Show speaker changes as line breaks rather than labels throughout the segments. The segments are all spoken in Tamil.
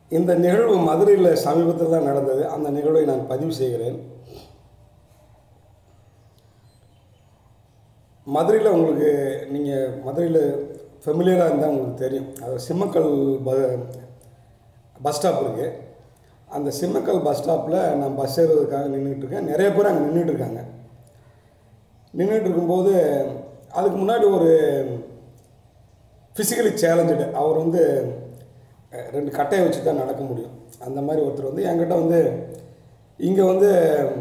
இந்த நிகழ்வு மதுரையில் சமீபத்தில் தான் நடந்தது அந்த நிகழ்வை நான் பதிவு செய்கிறேன் மதுரையில் உங்களுக்கு நீங்கள் மதுரையில் ஃபெமிலியராக இருந்தால் உங்களுக்கு தெரியும் அது சிம்மக்கல் ப பஸ் ஸ்டாப் இருக்குது அந்த சிம்மக்கல் பஸ் ஸ்டாப்பில் நான் பஸ் ஏறுவதற்காக நின்றுட்டு இருக்கேன் நிறைய பேர் அங்கே நின்றுட்டு இருக்காங்க நின்றுட்டு இருக்கும்போது அதுக்கு முன்னாடி ஒரு ஃபிசிக்கலி சேலஞ்சடு அவர் வந்து அஹ், ரெண்டு கட்டையை வச்சு தான் நடக்க முடியும் அந்த மாதிரி ஒருத்தர் வந்து என்கிட்ட வந்து இங்கே வந்து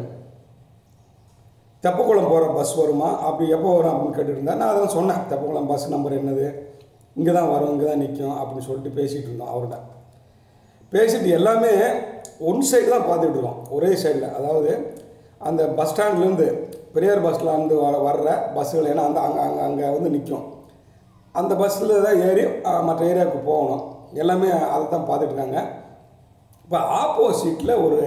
தெப்பக்குளம் போகிற பஸ் வருமா அப்படி எப்போ வரும் அப்படின்னு கேட்டுட்டு இருந்தா நான் அதான் சொன்னேன் தெப்பக்குளம் பஸ் நம்பர் என்னது இங்கே தான் வரும் இங்கே தான் நிற்கும் அப்படின்னு சொல்லிட்டு பேசிகிட்டு இருந்தோம் அவர்கிட்ட பேசிட்டு எல்லாமே ஒன் சைடு தான் பார்த்துட்டு இருக்கோம் ஒரே சைடில் அதாவது அந்த பஸ் ஸ்டாண்ட்லேருந்து பெரியார் பஸ்ஸில் இருந்து வர வர்ற பஸ்ஸுகள் ஏன்னா அந்த அங்கே அங்கே அங்கே வந்து நிற்கும் அந்த பஸ்ஸில் தான் ஏறி அஹ், மற்ற ஏரியாவுக்கு போகணும் எல்லாமே அதை தான் பார்த்துட்டு இருக்காங்க இப்போ ஆப்போசிட்டில் ஒரு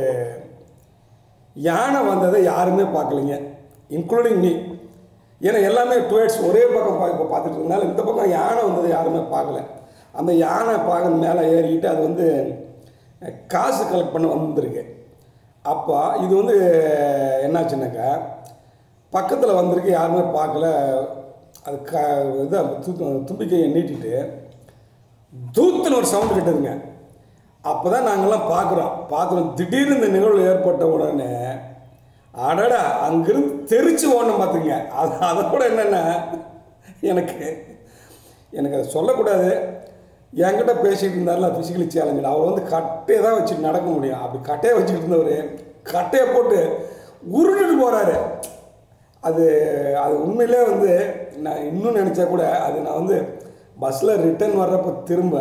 யானை வந்ததை யாருமே பார்க்கலைங்க இன்க்ளூடிங் மீ ஏன்னா எல்லாமே டுவேட்ஸ் ஒரே பக்கம் பா இப்போ பார்த்துட்டு இருந்தாலும் இந்த பக்கம் யானை வந்ததை யாருமே பார்க்கல அந்த யானை பார்க்க மேலே ஏறிக்கிட்டு அது வந்து அஹ், காசு கலெக்ட் பண்ண வந்திருக்கு அப்போ இது வந்து என்னாச்சுன்னாக்கா பக்கத்தில் வந்திருக்கு யாருமே பார்க்கல அது க இதை து- தும்பிக்கையை நீட்டிட்டு தூத்துன்னு ஒரு சவுண்டு கிட்டதுங்க அப்போ தான் நாங்கள்லாம் பார்க்குறோம் பார்க்குறோம் திடீர்னு இந்த நிகழ்வு ஏற்பட்ட உடனே அடடா அங்கிருந்து தெரிச்சு ஓடணும் பார்த்துங்க அது அதை கூட என்னென்னா எனக்கு எனக்கு அதை சொல்லக்கூடாது என்கிட்ட பேசிகிட்டு இருந்தார்ல ஃபிசிக்கலி சேலஞ்சில் அவர் வந்து கட்டையை தான் வச்சுட்டு நடக்க முடியும் அப்படி கட்டையை வச்சுக்கிட்டு இருந்தவர் கட்டையை போட்டு உருண்டுட்டு போகிறாரு அது அது உண்மையிலே வந்து நான் இன்னும் நினச்சா கூட அது நான் வந்து பஸ்ஸில் ரிட்டர்ன் வர்றப்போ திரும்ப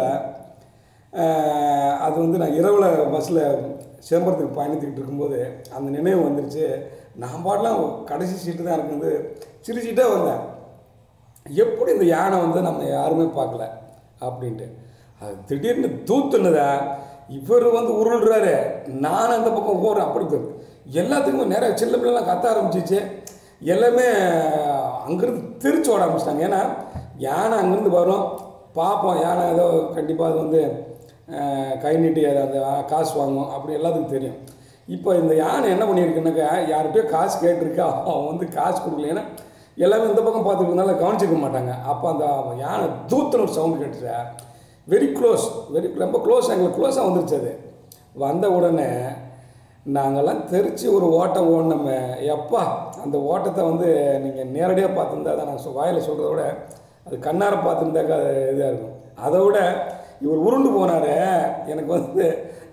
அஹ், அது வந்து நான் இரவில் பஸ்ஸில் சிதம்பரத்துக்கு பயணித்துக்கிட்டு இருக்கும்போது அந்த நினைவு வந்துருச்சு நான் பாடலாம் கடைசி சீட்டு தான் எனக்கு வந்து சிரிச்சிட்டே வந்தேன் எப்படி இந்த யானை வந்து நம்ம யாருமே பார்க்கல அப்படின்ட்டு அது திடீர்னு தூத்துனதா இவர் வந்து உருள்றாரு நான் அந்த பக்கம் ஓடுறேன் அப்படி போய் எல்லாத்துக்குமே நிறைய சின்ன பிள்ளைலாம் கத்த ஆரம்பிச்சிச்சு எல்லாமே அங்கேருந்து திருச்சி ஓட ஆரம்பிச்சிட்டாங்க ஏன்னா யானை அங்கேருந்து வரும் பார்ப்போம் யானை ஏதோ கண்டிப்பாக அது வந்து அஹ், கை நீட்டி அதை அந்த காசு வாங்கும் அப்படி எல்லாத்துக்கும் தெரியும் இப்போ இந்த யானை என்ன பண்ணியிருக்குனாக்கா யார்கிட்டயோ காசு கேட்டிருக்கா அவன் வந்து காசு கொடுக்கல ஏன்னா எல்லாமே இந்த பக்கம் பார்த்துட்டு இருந்தாலும் கவனிச்சிக்க மாட்டாங்க அப்போ அந்த யானை தூத்துன்னு ஒரு சவுண்டு கேட்டுச்சா வெரி க்ளோஸ் வெரி ரொம்ப க்ளோஸ் எங்களுக்கு க்ளோஸாக வந்துருச்சு அது வந்த உடனே நாங்கள்லாம் தெரிச்சு ஒரு ஓட்டம் ஓடினோமே எப்பா அந்த ஓட்டத்தை வந்து நீங்கள் நேரடியாக பார்த்துருந்தா தான் நான் சொ- வாயில சொல்கிறத விட அது கண்ணார பார்த்துருந்தாக்கா அது இதாக இருக்கும் அதை விட இவர் உருண்டு போனாரு எனக்கு வந்து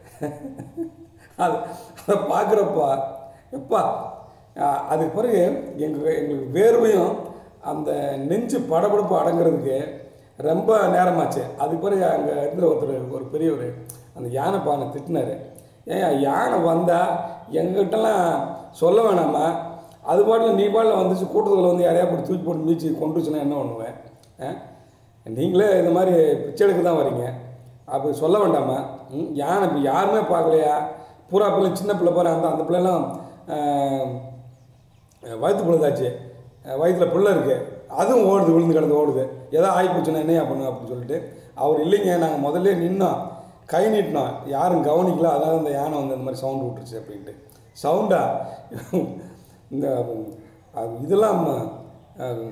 அது அதை பார்க்குறப்பா எப்பா அஹ், அதுக்கு பிறகு எங்கள் எங்களுக்கு வேர்வையும் அந்த நெஞ்சு படபடப்பு அடங்குறதுக்கு ரொம்ப நேரமாச்சு அதுக்கு பிறகு அங்கே இருந்த ஒருத்தர் ஒரு பெரியவர் அந்த யானை பானை திட்டினாரு ஏன் யானை வந்தால் எங்ககிட்டலாம் சொல்ல வேணாமா அது பாட்டில் நீ பாட்டில் வந்துச்சு கூட்டத்தில் வந்து யாரையா போட்டு தூக்கி போட்டு மீச்சு கொண்டுச்சுன்னா என்ன பண்ணுவேன் ஆ? நீங்களே இந்த மாதிரி பிச்சை எடுக்க தான் வரீங்க அப்படி சொல்ல வேண்டாமா ம், யானை இப்போ யாருமே பார்க்கலையா பூரா பிள்ளை சின்ன பிள்ளை பாரு அந்த அந்த பிள்ளைலாம் வயிற்று பிள்ளைதாச்சு வயிற்றில் பிள்ளை இருக்குது அதுவும் ஓடுது விழுந்து கிடந்து ஓடுது ஏதோ ஆகிப்போச்சுன்னா என்னையா பண்ணு அப்படின்னு சொல்லிட்டு அவர் இல்லைங்க நாங்கள் முதல்ல நின்னோம் கை நீட்டினோம் யாரும் கவனிக்கல அதனால இந்த யானை வந்து இந்த மாதிரி சவுண்டு விட்டுருச்சு அப்படின்ட்டு சவுண்டா இந்த அஹ், இதெல்லாம் அஹ்,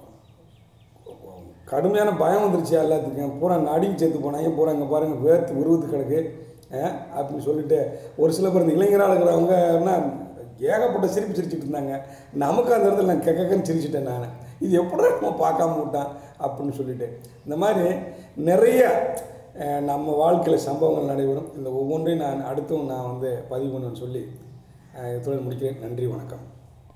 கடுமையான பயம் வந்துருச்சு எல்லாத்துக்கும் பூரா நடுங்கி சேர்த்து போனாங்க பூரா இங்கே பாருங்கள் வேர்த்து உருவத்து கிடக்கு அஹ், அப்படின்னு சொல்லிட்டு ஒரு சில பேர் இந்த இளைஞராக இருக்கிறவங்க என்ன ஏகப்பட்ட சிரிப்பு சிரிச்சிட்டு இருந்தாங்க நமக்கு அந்த இடத்துல நான் கக்கன்னு சிரிச்சிட்டேன் நான் இது எப்படி நம்ம பார்க்காம விட்டான் அப்படின்னு சொல்லிட்டு இந்த மாதிரி நிறைய அஹ், நம்ம வாழ்க்கையில் சம்பவங்கள் நடைபெறும் இந்த ஒவ்வொன்றையும் நான் அடுத்தும் நான் வந்து பதிவு பண்ணுவேன்னு சொல்லி அஹ், இத்துடன் முடிக்கிறேன் நன்றி வணக்கம்